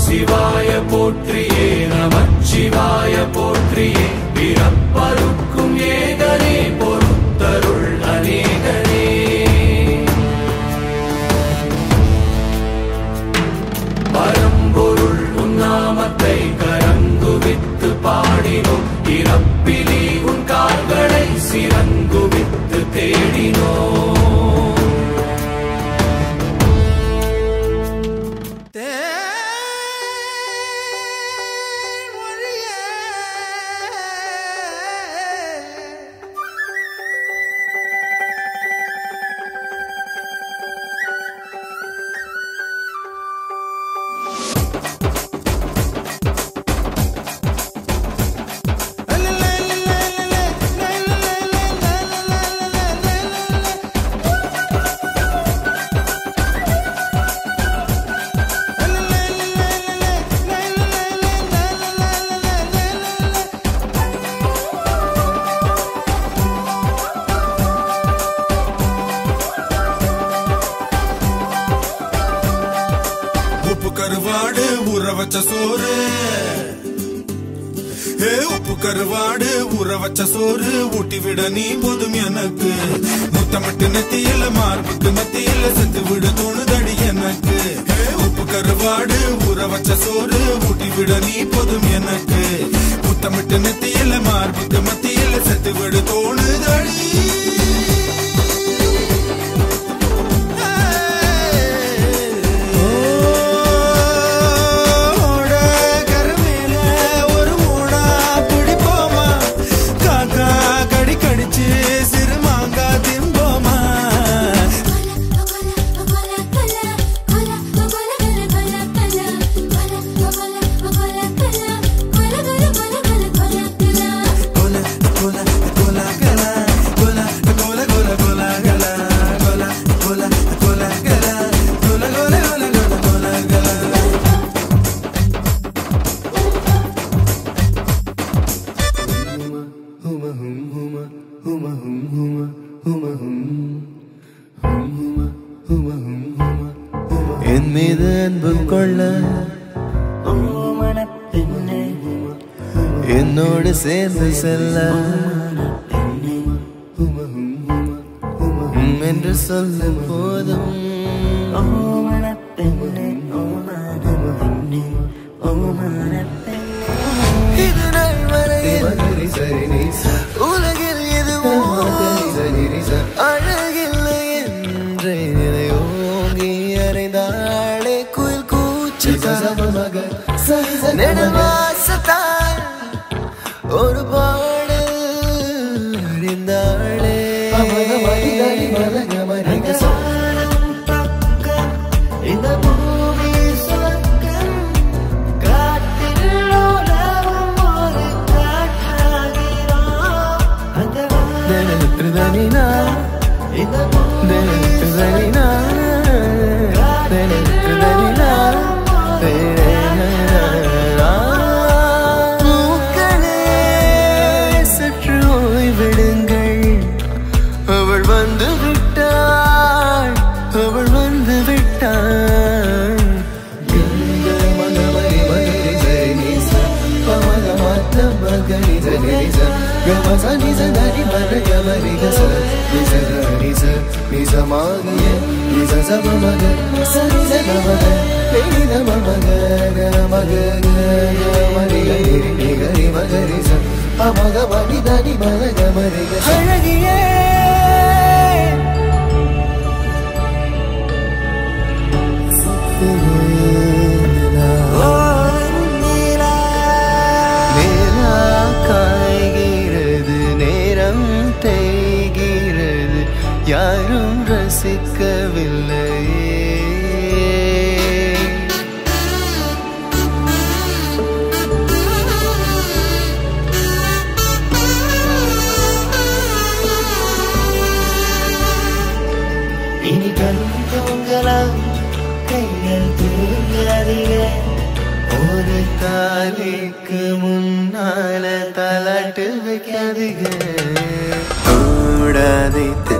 சிவாய போற்றியே நமச்சிவாய போற்றியே பிறப்பருக்கும் ஏகனே பொறுத்தருள் அநேகனே பரம்பொருள் உன்னாமத்தை கரங்குவித்து பாடினோம் இறப்பிலி உன் கால்களை சிறங்குவித்து தேடினோம் உப்பு கருவாடு ஊற வச்ச சோறு ஏ உப்பு கருவாடு ஊற வச்ச சோறு ஊட்டி விட நீ போதும் எனக்கு முத்தமிட்டு நெத்தியில மார்புக்கு மத்தியில செத்து விட தோணுதடி எனக்கு ஏ உப்பு கருவாடு ஊற வச்ச சோறு ஊட்டி விட நீ போதும் எனக்கு முத்தமிட்டு நெத்தியில மார்புக்கு மத்தியில செத்து விட தோணுதடி ஓட கருமேல ஒரு மூடா பிடிப்போமா காக்கா கடி கடிச்சு சிறு மாங்கா திம்போமா கோல கோல கோல கலா கோல கோல கோல கோல கலா கோல கோல கோல கலா கோல கோல கோல கோல கோல கலா என் மீது அன்பு கொள்ள என்னோடு சேர்ந்து செல்ல உம் என்று சொல்ல போதும் இது நாள் வரையில் உலகில் எதுவும் அழகில்லை என்றே இதை ஓங்கி அறைந்தாளே குயில் கூச்சு நெடுவாசத்தால் ஒரு பாடல் அறிந்தாளே இந்த பூமி சொர்க்கம் காட்டில் உலவும் ஒரு காற்றாகிறோம் Denetrudanina Denetrudanina Denetrudanina பூக்களே சற்று ஓய்வெடுங்கள் அவள் வந்து விட்டாள் அவள் வந்து விட்டாள் அழகியே நிலா காய்கிறது நேரம் தேய்கிறது யாரும் ரசிக்கவில்லையே இனி கண் தூங்கலாம் கைகள் தூங்காதீங்க ஒரு தாலிக்கு முன்னால தலாட்டு வைக்காதீங்க ஓடாதே